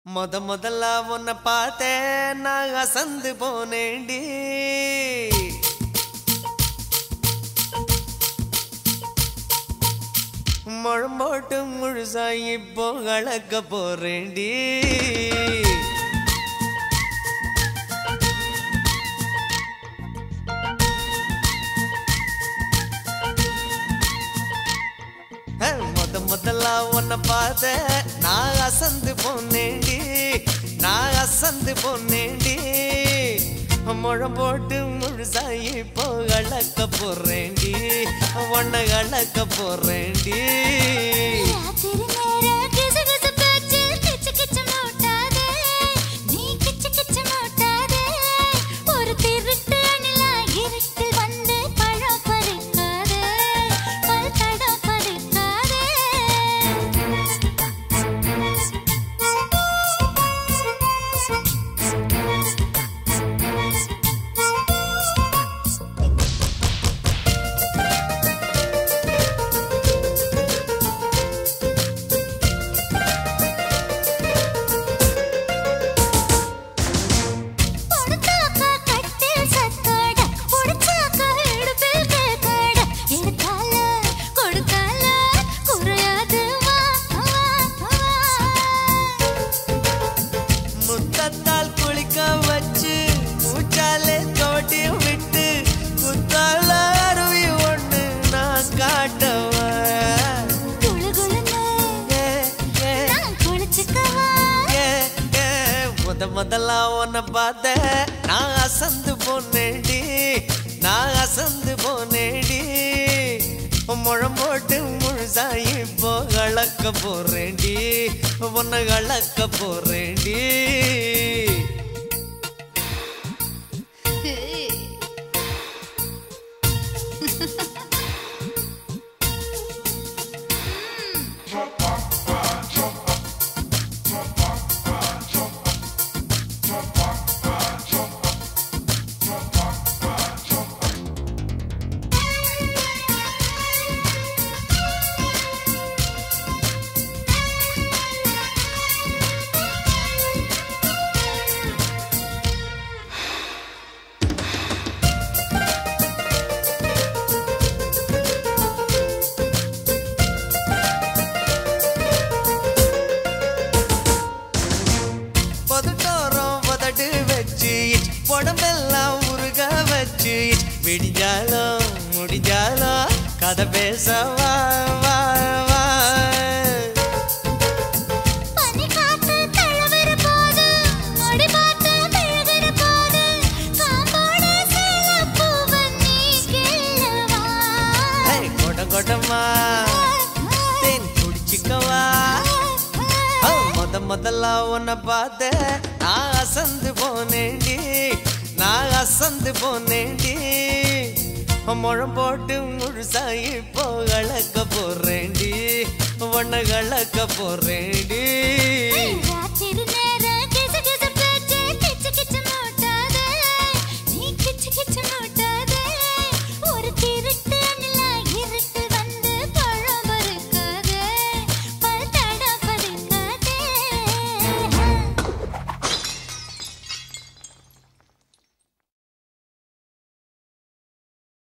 முத முதல்ல உன்னை பார்த்தேன் நான் அசந்து போனேண்டி முழம்போட்டு முழுசா இப்போ கலக்க போறேண்டி அஹ், முத முதல்ல உன்னை பார்த்த நான் அசந்து போனேண்டி நான் அசந்து போனேண்டி முழம் போட்டு முழுசா இப்போ கலக்க போறேண்டி உன்னை கலக்க போறேண்டி ராத்திரி நேர கிசு கிசு பேச்சு கிச்சு கிச்சு மூட்டாதே நீ கிச்சு கிச்சு மூட்டாதே ஒரு திருட்டு அணிலா இருட்டில் வந்து பழம் பறிக்காதே பல் தடம் பறிக்காதே பொடுத்தாக்கா கட்டில் சத்தோட புடிச்சாக்கா இடுப்பில் கேக்கோட எடுத்தால கொடுத்தால குறையாது வா வா வா முத்தத்தால் குளிக்க வச்சு மூச்சாலே தோட்டி விட்டு குத்தால அருவி ஒண்ணு நான் காட்டவா குளு குளுன்னு ஏ, ஏ, நான் குளிச்சுக்கவா ஏ, ஏ. முத முதல்ல உன்னை பார்த்த நான் அசந்து போனேடி நான் அசந்து போனேடி முழம் போட்டு முழுசா இப்போ கலக்க போறேன்டி உன்னை கலக்க போறேன்டி பதுட்டோரம் உதடு வச்சு உடம்பெல்லாம் உருக வச்சு விடிஞ்சாலும் முடிஞ்சாலும் கதை பேச வா வா வா பனி காத்து தழுவுற போது முடி பார்த்து தழுவுற போது காம்போட சேலப்பூவ நீ கிள்ளவா ஏய், கொட கொடமா தேன் குடிச்சுக்கவா ஆ, முத முதல்ல உன்னை பார்த்த நான் அசந்து போனேண்டி நான் அசந்து போனேண்டி முழம் போட்டு முழுசா இப்போ கலக்க போறேண்டி உன்னை கலக்க போறேண்டி